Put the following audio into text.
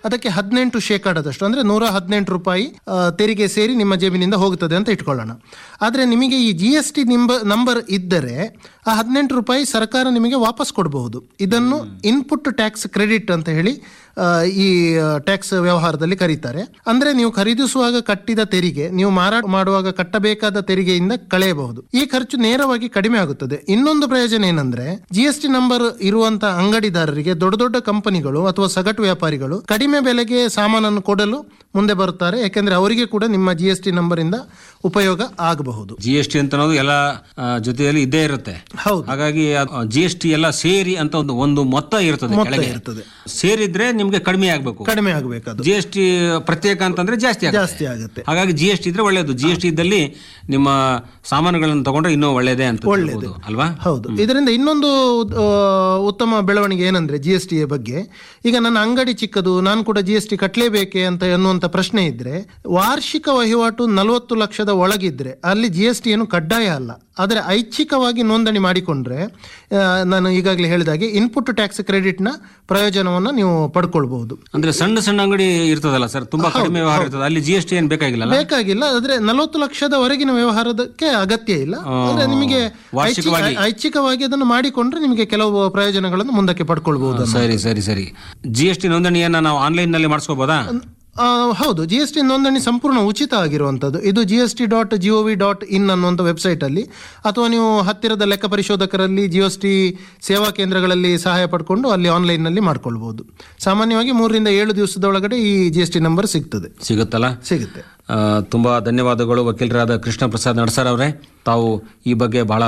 ಅದಕ್ಕೆ ಹದಿನೆಂಟು ಶೇಕಡದಷ್ಟು ಅಂದ್ರೆ ನೂರ ಹದಿನೆಂಟು ರೂಪಾಯಿ ಆ, ತೆರಿಗೆ ಸೇರಿ ನಿಮ್ಮ ಜೇಬಿನಿಂದ ಹೋಗುತ್ತದೆ ಅಂತ ಇಟ್ಕೊಳ್ಳೋಣ ಆದರೆ ನಿಮಗೆ ಈ ಜಿ ಎಸ್ ಟಿ ನಂಬರ್ ಇದ್ದರೆ ಆ ಹದಿನೆಂಟು ರೂಪಾಯಿ ಸರ್ಕಾರ ನಿಮಗೆ ವಾಪಸ್ ಕೊಡಬಹುದು ಇದನ್ನು ಇನ್ಪುಟ್ ಟ್ಯಾಕ್ಸ್ ಕ್ರೆಡಿಟ್ ಅಂತ ಹೇಳಿ ಆ, ಈ ಟ್ಯಾಕ್ಸ್ ವ್ಯವಹಾರದಲ್ಲಿ ಕರೀತಾರೆ ಅಂದ್ರೆ ನೀವು ಖರೀದಿಸುವಾಗ ಕಟ್ಟಿದ ತೆರಿಗೆ ನೀವು ಮಾರಾಟ ಮಾಡುವಾಗ ಕಟ್ಟಬೇಕಾದ ತೆರಿಗೆಯಿಂದ ಕಳೆಯಬಹುದು ಈ ಖರ್ಚು ನೇರವಾಗಿ ಕಡಿಮೆ ಆಗುತ್ತದೆ ಇನ್ನೊಂದು ಪ್ರಯೋಜನ ಏನಂದ್ರೆ ಜಿ ಎಸ್ ಟಿ ನಂಬರ್ ಇರುವಂತ ಅಂಗಡಿದಾರರಿಗೆ ದೊಡ್ಡ ದೊಡ್ಡ ಕಂಪನಿಗಳು ಅಥವಾ ಸಗಟು ವ್ಯಾಪಾರಿಗಳು ಕಡಿಮೆ ಬೆಲೆಗೆ ಸಾಮಾನನ್ನು ಕೊಡಲು ಮುಂದೆ ಬರುತ್ತಾರೆ ಯಾಕೆಂದ್ರೆ ಅವರಿಗೆ ಕೂಡ ನಿಮ್ಮ ಜಿ ಎಸ್ ಟಿ ನಂಬರ್ ಇಂದ ಉಪಯೋಗ ಆಗಬಹುದು ಜಿ ಎಸ್ ಟಿ ಅಂತ ಅನ್ನೋದು ಎಲ್ಲ ಆ, ಜೊತೆಯಲ್ಲಿ ಇದ್ದೇ ಇರುತ್ತೆ ಹೌದು ಹಾಗಾಗಿ ಜಿ ಎಸ್ ಟಿ ಎಲ್ಲ ಸೇರಿ ಅಂತ ಒಂದು ಒಂದು ಮೊತ್ತ ಇರ್ತದೆ ಕೆಳಗೆ ಇರ್ತದೆ ಸೇರಿದ್ರೆ ನಿಮ್ಗೆ ಕಡಿಮೆ ಆಗ್ಬೇಕು ಕಡಿಮೆ ಆಗಬೇಕದು ಜಿ ಎಸ್ ಟಿ ಪ್ರತ್ಯೇಕ ಅಂತಂದ್ರೆ ಜಾಸ್ತಿ ಆಗುತ್ತೆ ಜಾಸ್ತಿ ಆಗುತ್ತೆ ಹಾಗಾಗಿ ಜಿ ಎಸ್ ಟಿ ಇದ್ರೆ ಒಳ್ಳೇದು ಜಿ ಎಸ್ ಟಿ ಇದ್ದಲ್ಲಿ ನಿಮ್ಮ ಸಾಮಾನುಗಳನ್ನು ತಗೊಂಡ್ರೆ ಇನ್ನೂ ಒಳ್ಳೇದೇ ಅಂತ ಹೇಳ್ಬೋದು, ಅಲ್ವಾ ಹೌದು ಇದರಿಂದ ಇನ್ನೊಂದು ಆ, ಉತ್ತಮ ಬೆಳವಣಿಗೆ ಏನಂದ್ರೆ ಜಿ ಎಸ್ ಟಿ ಬಗ್ಗೆ ಈಗ ನನ್ನ ಅಂಗಡಿ ಚಿಕ್ಕದು ನಾನು ಕೂಡ ಜಿ ಎಸ್ ಟಿ ಕಟ್ಟಲೇಬೇಕೆ ಅಂತ ಎನ್ನುವಂತ ಪ್ರಶ್ನೆ ಇದ್ರೆ ವಾರ್ಷಿಕ ವಹಿವಾಟು ನಲವತ್ತು ಲಕ್ಷದ ಒಳಗಿದ್ರೆ ಅಲ್ಲಿ ಜಿ ಎಸ್ ಟಿ ಏನು ಕಡ್ಡಾಯ ಅಲ್ಲ ಆದರೆ ಐಚ್ಛಿಕವಾಗಿ ನೋಂದಣಿ ಮಾಡಿಕೊಂಡ್ರೆ ಆ, ನಾನು ಈಗಾಗಲೇ ಹೇಳಿದಾಗೆ ಇನ್ಪುಟ್ ಟ್ಯಾಕ್ಸ್ ಕ್ರೆಡಿಟ್ನ ಪ್ರಯೋಜನವನ್ನು ನೀವು ಪಡ್ಕೊಳ್ಬಹುದು ಅಂದ್ರೆ ಸಣ್ಣ ಸಣ್ಣ ಅಂಗಡಿ ಇರ್ತದಲ್ಲ ಸರ್ ತುಂಬಾ ಕಡಿಮೆ ವ್ಯವಹಾರ ಇರ್ತದೆ ಅಲ್ಲಿ ಜಿ ಎಸ್ ಟಿ ಏನ್ ಬೇಕಾಗಿಲ್ಲ ಬೇಕಾಗಿಲ್ಲ ಆದ್ರೆ ನಲವತ್ತು ಲಕ್ಷದವರೆಗಿನ ವ್ಯವಹಾರದಕ್ಕೆ ಅಗತ್ಯ ಇಲ್ಲ ಆದ್ರೆ ನಿಮಗೆ ವಾರ್ಷಿಕವಾಗಿ. ಐಚ್ಛಿ- ಐಚ್ಛಿಕವಾಗಿ ಅದನ್ನು ಮಾಡಿಕೊಂಡ್ರೆ ನಿಮಗೆ ಕೆಲವು ಪ್ರಯೋಜನಗಳನ್ನು ಮುಂದಕ್ಕೆ ಪಡ್ಕೊಳ್ಬಹುದು ಸರಿ ಸರಿ ಸರಿ ಜಿ ಎಸ್ ಟಿ ನೋಂದಣಿಯನ್ನ ನಾವು ಆನ್ಲೈನ್ ನಲ್ಲಿ ಮಾಡಿಸ್ಕೋಬೋದಾ ಆ, ಹೌದು ಜಿ ಎಸ್ ಟಿ ನೋಂದಣಿ ಸಂಪೂರ್ಣ ಉಚಿತ ಆಗಿರುವಂಥದ್ದು ಇದು G S T dot G O V dot in ಅನ್ನುವಂಥ ವೆಬ್ಸೈಟಲ್ಲಿ ಅಥವಾ ನೀವು ಹತ್ತಿರದ ಲೆಕ್ಕ ಪರಿಶೋಧಕರಲ್ಲಿ ಜಿ ಎಸ್ ಟಿ ಸೇವಾ ಕೇಂದ್ರಗಳಲ್ಲಿ ಸಹಾಯ ಪಡ್ಕೊಂಡು ಅಲ್ಲಿ ಆನ್ಲೈನ್ನಲ್ಲಿ ಮಾಡ್ಕೊಳ್ಬಹುದು ಸಾಮಾನ್ಯವಾಗಿ ಮೂರರಿಂದ ಏಳು ದಿವಸದೊಳಗಡೆ ಈ ಜಿ ಎಸ್ ಟಿ ನಂಬರ್ ಸಿಗ್ತದೆ ಸಿಗುತ್ತಲ್ಲ ಸಿಗುತ್ತೆ ಆ, ತುಂಬಾ ಧನ್ಯವಾದಗಳು ವಕೀಲರಾದ ಕೃಷ್ಣ ಪ್ರಸಾದ್ ನಡ್ಸರ್ ಅವರೇ ತಾವು ಈ ಬಗ್ಗೆ ಬಹಳ